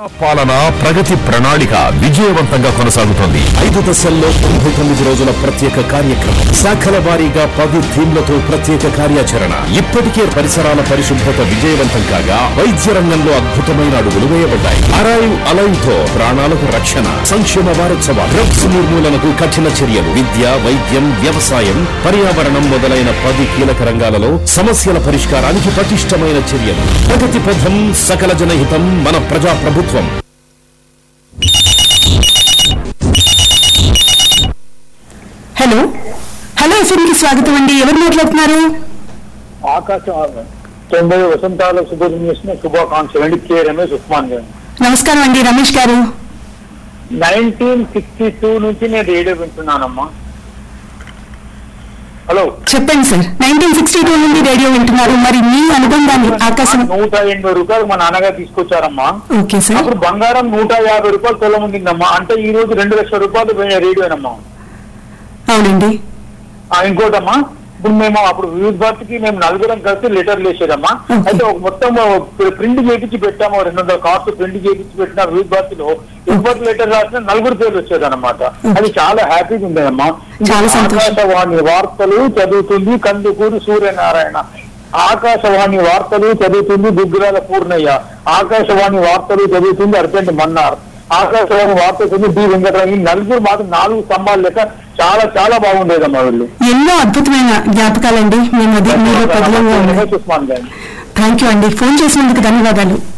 పాలన ప్రగతి ప్రణాళిక విజయవంతంగా కొనసాగుతోంది ఐదు దశల్లో తొంభై తొమ్మిది రోజుల ప్రత్యేక కార్యక్రమం శాఖల వారీగా పది థీమ్లతో ప్రత్యేక కార్యాచరణ ఇప్పటికే పరిసరాల పరిశుభ్రత విజయవంతం కాగా వైద్య రంగంలో అద్భుతమైన అడుగులు వేయబడ్డాయి అరైవ్ అలైవ్ తో ప్రాణాలకు రక్షణ సంక్షేమ వారోత్సవ డ్రగ్స్ నిర్మూలనకు కఠిన చర్యలు విద్య వైద్యం వ్యవసాయం పర్యావరణం మొదలైన పది కీలక రంగాలలో సమస్యల పరిష్కారానికి పటిష్టమైన చర్యలు ప్రగతి పథం సకల జనహితం మన ప్రజా ప్రభుత్వం హలో హలో ఎఫ్ఎంకి స్వాగతం అండి ఎవరు మాట్లాడుతున్నారు ఆకాశం తొంభై వసంతాల శుభదిన శుభాకాంక్షలు అండి కె రమేష్ ఉస్మాన్ గారు నమస్కారం అండి రమేష్ గారు నైన్టీన్ సిక్స్టీ టూ నుంచి నేను రేడియో వింటున్నానమ్మా హలో చెప్పండి సార్ నైన్టీన్ సిక్స్టీ టూ నుండి రేడియో వింటున్నారు మరి మీ అనుబంధాన్ని ఆకాశం నూట ఎనభై రూపాయలు మా నాన్నగారు తీసుకొచ్చారమ్మా ఓకే సార్ అప్పుడు బంగారం నూట యాభై రూపాయలు తొలం ఉండిందమ్మా అంటే ఈ రోజు రెండు లక్షల రూపాయలు పోయిన రేడియోనమ్మా అవునండి ఆ, ఇంకోటమ్మా ఇప్పుడు మేము అప్పుడు యూత్ భారతికి మేము నలుగురం కలిసి లెటర్లు వేసేదమ్మా Okay. అయితే ఒక మొత్తం ప్రింట్ చేయించి పెట్టాము రెండు వందల కార్డ్స్ ప్రింట్ చేయించి పెట్టిన యూత్ భారతిలో ఎవరి లెటర్ రాసిన నలుగురు పేర్లు వచ్చేదన్నమాట అది చాలా హ్యాపీగా ఉండేదమ్మా చాలా సంతోషం. ఆకాశవాణి వార్తలు చదువుతుంది కందుకూరు సూర్యనారాయణ ఆకాశవాణి వార్తలు చదువుతుంది దుగ్గురాల పూర్ణయ్య ఆకాశవాణి వార్తలు చదువుతుంది అర్జెంట్ మన్నార్ ఆకాశవాణి వార్తలు చదువుతుంది డి వెంకటరావు ఈ నలుగురు మాత్రం నాలుగు స్తంభాలు లెక్క చాలా చాలా బాగుండేదమ్మా వీళ్ళు ఎన్నో అద్భుతమైన జ్ఞాపకాలండి మేము అది మీరు పదిలంగా రమేష్ ఉస్మాన్ గారు థ్యాంక్ యూ అండి ఫోన్ చేసినందుకు ధన్యవాదాలు